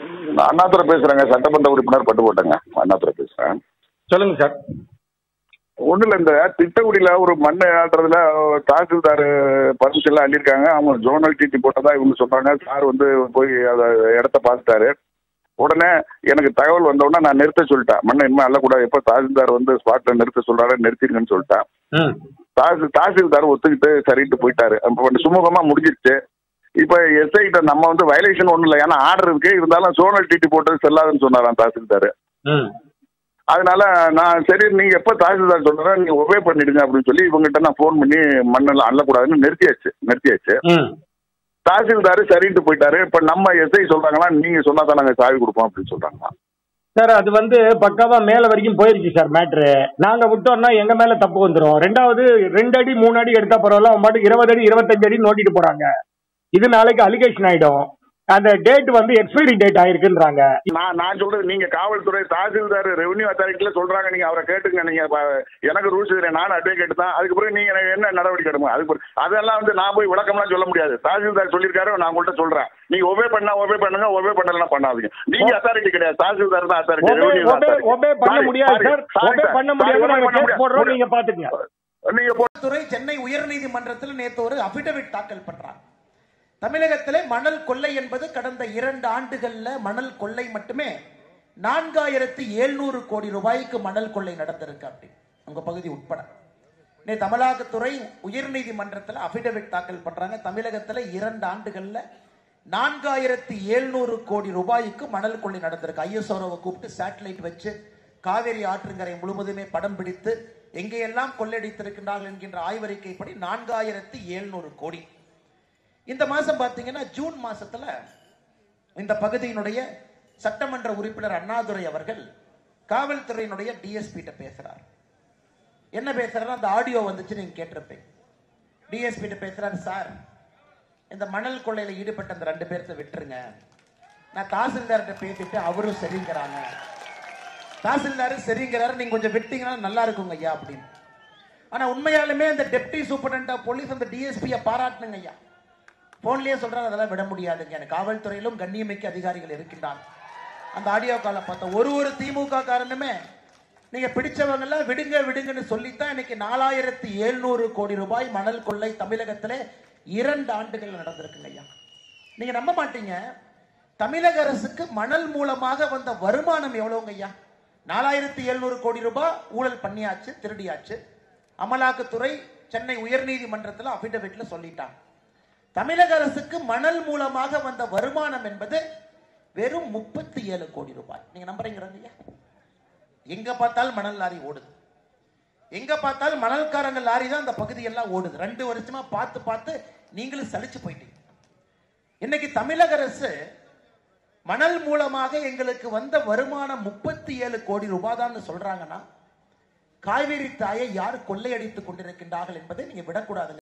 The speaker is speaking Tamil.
நான் அண்ணாதுரை பேசுறேங்க சட்டமன்ற உறுப்பினர் பட்டுக்கோட்டைங்க அண்ணாதுரை பேசுறேன் சொல்லுங்க சார் ஒன்றும் இல்லை இந்த திட்டக்குடியில் ஒரு மண் ஆட்டுறதுல தாசில்தார் பர்மிஷன்லாம் அள்ளியிருக்காங்க அவங்க ஜோனல் டிடி போட்டதா இவங்க சொல்றாங்க சார் வந்து போய் அதை இடத்த பார்த்துட்டாரு உடனே எனக்கு தகவல் வந்தவுடனே நான் நிறுத்த சொல்லிட்டேன் மண்ணை இனிமே அள்ளக்கூடாது எப்போ தாசில்தார் வந்து ஸ்பாட்ல நிறுத்த சொல்றாரு நிறுத்திருங்கன்னு சொல்லிட்டேன் ம் தாசி தாசில்தார் ஒத்துக்கிட்டு சரிட்டு போயிட்டாரு அப்போ கொஞ்சம் சுமூகமா முடிஞ்சிருச்சு இப்போ எஸ்ஐ கிட்ட நம்ம வந்து வயலேஷன் ஒன்றும் இல்லை ஏன்னா ஆர்டர் இருக்கு இருந்தாலும் சோனல் டிடி போட்டது செல்லாதுன்னு சொன்னாராம் தாசில்தார் ம் அதனால நான் சரி நீங்க எப்போ தாசில்தார் சொல்றா நீங்க ஒபே பண்ணிடுங்க அப்படின்னு சொல்லி இவங்ககிட்ட நான் ஃபோன் பண்ணி மண்ணெல்லாம் அள்ளக்கூடாதுன்னு நிறுத்தியாச்சு நிறுத்தியாச்சு ம் தாசில்தார் சரின்ட்டு போயிட்டாரு இப்போ நம்ம எஸ்ஐ சொல்றாங்களா நீங்க சொன்னா தான் நாங்கள் சாவி கொடுப்போம் அப்படின்னு சொல்றாங்களா சார் அது வந்து பக்காவா மேல வரைக்கும் போயிருச்சு சார் மேட்ரு நாங்க விட்டோம்னா எங்க மேல தப்பு வந்துரும் ரெண்டாவது ரெண்டு அடி மூணு அடி எடுத்தா பரவாயில்ல அவன் பாட்டுக்கு இருபது அடி இருபத்தஞ்சு அடி நோட்டிட்டு போறாங்க இது நாளைக்கு அலிகேஷன் ஆயிடும் அந்த டேட் வந்து எக்ஸ்பைரி டேட் ஆயிருக்குன்றாங்க நான் நான் சொல்றது நீங்க காவல்துறை தாசில்தார் ரெவன்யூ அத்தாரிட்டில சொல்றாங்க நீங்க அவரை கேட்டுங்க நீங்க ப- எனக்கு ரூல்ஸ் தெரியும் நானும் அட்வொகேட் தான் அதுக்கு பிறகு நீங்க எனக்கு என்ன நடவடிக்கை எடுங்க அதுக்கு பிறகு அதெல்லாம் வந்து நான் போய் விளக்கம்லாம் சொல்ல முடியாது தாசில்தார் சொல்லியிருக்காரு நான் உங்கள்கிட்ட சொல்றேன் நீங்க ஒபே பண்ணா ஒபே பண்ணுங்க ஒபே பண்ணலாம் பண்ணாதீங்க நீங்க அத்தாரிட்டி கிடையாது தாசில்தார் தான் authority obey revenue obey obey பண்ண முடியாது சார் ஒபே பண்ண முடியாது நாங்க கேஸ் போடுறோம் நீங்க பாத்துக்கங்க நீங்க போ- துறை சென்னை உயர்நீதிமன்றத்தில் நேற்று ஒரு அபிடவிட் தாக்கல் பண்றாங்க தமிழகத்திலே மணல் கொள்ளை என்பது கடந்த இரண்டு ஆண்டுகள்ல மணல் கொள்ளை மட்டுமே நான்காயிரத்தி எழுநூறு கோடி ரூபாய்க்கு மணல் கொள்ளை நடந்திருக்கு அப்படி உங்க பகுதி உட்பட நேற்று அமலாக்கத்துறை உயர்நீதிமன்றத்தில் அபிடவிட் தாக்கல் பண்றாங்க தமிழகத்துல இரண்டு ஆண்டுகள்ல நான்காயிரத்தி எழுநூறு கோடி ரூபாய்க்கு மணல் கொள்ளை நடந்திருக்கு ஐஎஸ்ஆர்ஓவை கூப்பிட்டு சேட்டலைட் வச்சு காவேரி ஆற்றங்கரை முழுவதுமே படம் பிடித்து எங்கேயெல்லாம் கொள்ளையடித்திருக்கின்றார்கள் என்கின்ற ஆய்வறிக்கைப்படி நான்காயிரத்தி எழுநூறு கோடி இந்த மாசம் பாத்தீங்கன்னா ஜூன் மாசத்துல இந்த பகுதியினுடைய சட்டமன்ற உறுப்பினர் அண்ணாதுரை அவர்கள் காவல்துறையினுடைய டிஎஸ்பி கிட்ட பேசுறார் என்ன பேசுறாரு அந்த ஆடியோ வந்துச்சு நீங்க கேட்டிருப்பீங்க டிஎஸ்பி கிட்ட பேசுறாரு சார் இந்த மணல் கொள்ளையில ஈடுபட்ட அந்த ரெண்டு பேர்த்த விட்டுருங்க நான் தாசில்தார்கிட்ட பேசிட்டு அவரும் சரிங்கிறாங்க தாசில்தார் சரிங்கிறாரு நீங்க கொஞ்சம் விட்டீங்கன்னா நல்லா இருக்குங்க ஐயா அப்படின்னு ஆனா உண்மையாலுமே அந்த டெப்டி சூப்பரண்ட் ஆஃப் போலீஸ் அந்த டிஎஸ்பியை பாராட்டணுங்க ஐயா போன்லயே சொல்றாங்க அதெல்லாம் விட முடியாதுங்க எனக்கு காவல்துறையிலும் கண்ணியமிக்க அதிகாரிகள் இருக்கின்றாங்க அந்த ஆடியோ காலை பார்த்தா ஒரு ஒரு திமுக காரணமே நீங்க பிடிச்சவங்க எல்லாம் விடுங்க விடுங்கன்னு சொல்லித்தான் இன்னைக்கு நாலாயிரத்தி எழுநூறு கோடி ரூபாய் மணல் கொள்ளை தமிழகத்திலே இரண்டு ஆண்டுகள் நடந்திருக்குங்க ஐயா நீங்க நம்ப மாட்டீங்க தமிழக அரசுக்கு மணல் மூலமாக வந்த வருமானம் எவ்வளவுங்க ஐயா நாலாயிரத்தி எழுநூறு கோடி ரூபாய் ஊழல் பண்ணியாச்சு திருடியாச்சு அமலாக்கத்துறை சென்னை உயர்நீதிமன்றத்தில் அபிடவிட்ல சொல்லிட்டாங்க தமிழக அரசுக்கு மணல் மூலமாக வந்த வருமானம் என்பது வெறும் முப்பத்தி ஏழு கோடி ரூபாய் நீங்க நம்புறீங்கிறாங்க ஐயா எங்க பார்த்தாலும் மணல் லாரி ஓடுது எங்க பார்த்தாலும் மணல்காரங்க லாரி தான் அந்த பகுதியெல்லாம் ஓடுது ரெண்டு வருஷமா பார்த்து பார்த்து நீங்களும் சலிச்சு போயிட்டீங்க இன்னைக்கு தமிழக அரசு மணல் மூலமாக எங்களுக்கு வந்த வருமானம் முப்பத்தி ஏழு கோடி ரூபாய் தான் சொல்றாங்கன்னா காவேரி தாயை யார் கொள்ளையடித்துக் கொண்டிருக்கின்றார்கள் என்பதை நீங்க விடக்கூடாது